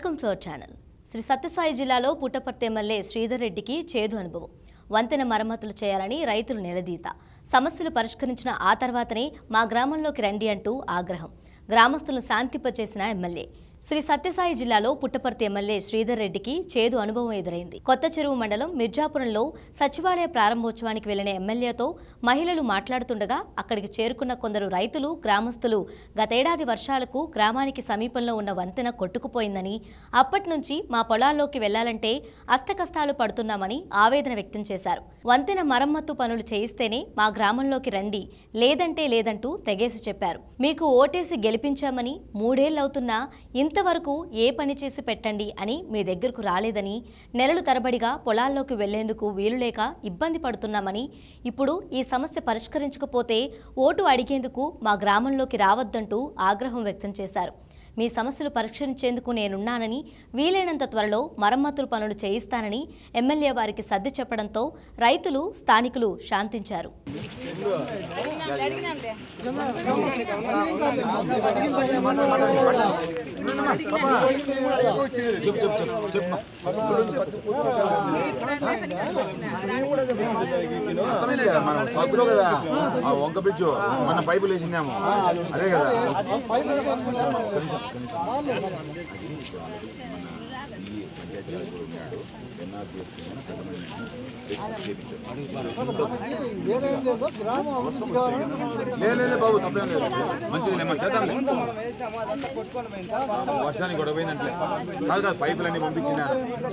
Welcome to our channel Shri Sathya Sai Puttaparthi MLA Sridhar రెడ్డికి చేదు అనుభవం వంతెన మరమ్మతులు చేయాలని రైతులు నిలదీత సమస్యలు పరిష్కరించిన ఆ తర్వాతనే మా గ్రామంలోకి రండి అంటూ ఆగ్రహం గ్రామస్తులను శాంతింపచేసిన ఎమ్మెల్యే శ్రీ సత్యసాయి జిల్లాలో పుట్టపర్తి ఎమ్మెల్యే శ్రీధర్ రెడ్డికి చేదు అనుభవం ఎదురైంది కొత్త చెరువు మండలం మిర్జాపురంలో సచివాలయ ప్రారంభోత్సవానికి వెళ్లిన ఎమ్మెల్యేతో మహిళలు మాట్లాడుతుండగా అక్కడికి చేరుకున్న కొందరు రైతులు గ్రామస్తులు గతేడాది వర్షాలకు గ్రామానికి సమీపంలో ఉన్న వంతెన కొట్టుకుపోయిందని అప్పటి నుంచి మా పొలాల్లోకి వెళ్లాలంటే అష్టకష్టాలు పడుతున్నామని ఆవేదన వ్యక్తం చేశారు వంతెన మరమ్మత్తు పనులు చేయిస్తేనే మా గ్రామంలోకి రండి లేదంటే లేదంటూ తెగేసి చెప్పారు మీకు ఓటేసి గెలిపించామని మూడేళ్లవుతున్నా ఇంతవరకు ఏ పని చేసి పెట్టండి అని మీ దగ్గరకు రాలేదని నెలలు తరబడిగా పొలాల్లోకి వెళ్లేందుకు వీలులేక ఇబ్బంది పడుతున్నామని ఇప్పుడు ఈ సమస్య పరిష్కరించకపోతే ఓటు అడిగేందుకు మా గ్రామంలోకి రావద్దంటూ ఆగ్రహం వ్యక్తం చేశారు మీ సమస్యలు పరిష్కరించేందుకు నేనున్నానని వీలైనంత త్వరలో మరమ్మతుల పనులు చేయిస్తానని ఎమ్మెల్యే వారికి సర్ది చెప్పడంతో రైతులు స్థానికులు శాంతించారు అర్థమైంది కదా మనం సబ్బులో కదా ఆ వంక బ్రిడ్జ్ మన పైపులు వేసిందేమో అదే కదా లే, లే, లే బాబు తప్పేం లేదు మంచిది లేమ్మా చేద్దాంలే వర్షానికి గొడవ పోయిందంటే కాదు కాదు పైపులన్నీ పంపించినా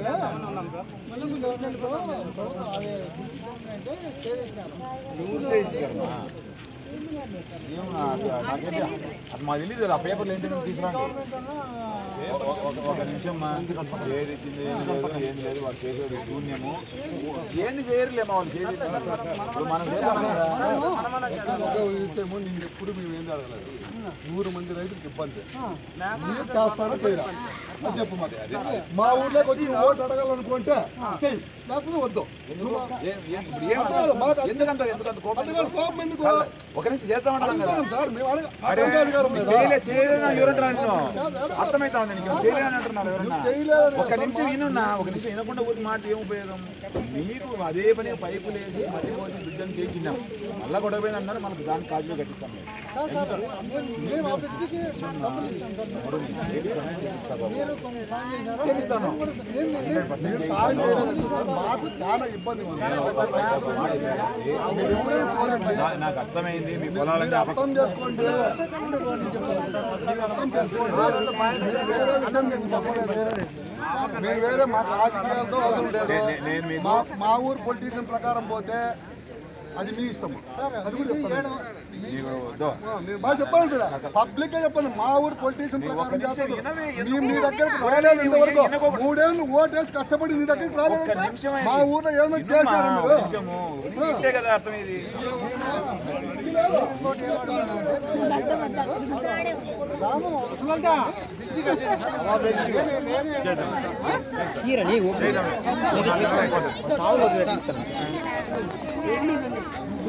మా తెలియదు ఆ పేపర్లు ఏంటి నువ్వు తీసుకురా ఒక- ఒక- ఒక నిమిషం మా చేది ఇచ్చింది ఏం లేదు ఏం లేదు వాళ్ళు చేసేది శూన్యము ఏంది చేయరులేమా వాళ్ళు చేసేది ఇప్పుడు మనం చేద్దాం కదా ఒక విషయము నేను ఎప్పుడు మేము ఏం అడగలేదు నూరు మంది రైతులకు ఇబ్బంది మీరు చేస్తారో చేయరా అది చెప్పు మరి మా ఊర్లోకి వచ్చి నువ్వు ఓటు అడగాలనుకుంటే చెయ్యి లేకపోతే వద్దు ఏం- ఏం- ఇప్పుడు ఏం అడగాలి, మాట అడగాలి. ఎందుకంత ఎందుకంత కోపం అడగాలి, కోపం ఎందుకు ఒక నిమిషం చేస్తామంటాం కదా అడుగుతాం సార్ మేము అడగ అరే, అడగ అధికారం లేదా? చేయలే చేయలేదని ఎవరంటారు అంటున్నావు అర్థమైతా ఉంది నీకు చేయలేదని అంటున్నారు ఎవరన్నా చేయలేదని ఒక నిమిషం వినున్నా ఒక నిమిషం వినకుండా ఊరికి మాట ఏం ఉపయోగం నీకు అదే పని పైపులు వేసి మట్టి పోసి బిడ్డను చేయించినాం మళ్ళా గొడవ పోయింది అన్నారు మనకు దానికి కాజులు కట్టిస్తాం మేము. కాదు సార్, మేము ఆ బ్రిడ్జికి డబ్బులు ఇస్తాం సార్. చేపిస్తాను మీరు సాయం చేయలేదండి సార్ మాకు చాలా ఇబ్బంది ఉంది మీరు ఎవరైనా పోలండి. నా- నాకు అర్థమైంది మీ పొలాలన్నీ అప- అర్థం చేసుకోండి అర్థం చేసుకోండి మీరు వేరే విషయం మీకు చెప్పలేదు మీరు వేరే మా రాజకీయాలతో అవసరం లేదు నే- నేను మీకు మా మా ఊరు పొలిటీషియన్ ప్రకారం పోతే అది మీ ఇష్టం అది కూడా చెప్తాను నీకు వద్దు. ఆ, మీరు బాగా చెప్పాలి చూడ పబ్లిక్ గా చెప్పండి మా ఊరు పొలిటీషియన్ ప్రకారం చేస్తారు మీ మీ దగ్గరకు రాలేదు ఇంతవరకు మూడేళ్ళు ఓటేసి కష్టపడి నీ దగ్గరికి రాలేదు నిమిషం మా ఊర్లో ఏమైనా మా చేశారు మీరు నిజము. ఇంతే కదా అర్థమైంది కీరని చేద్దాం.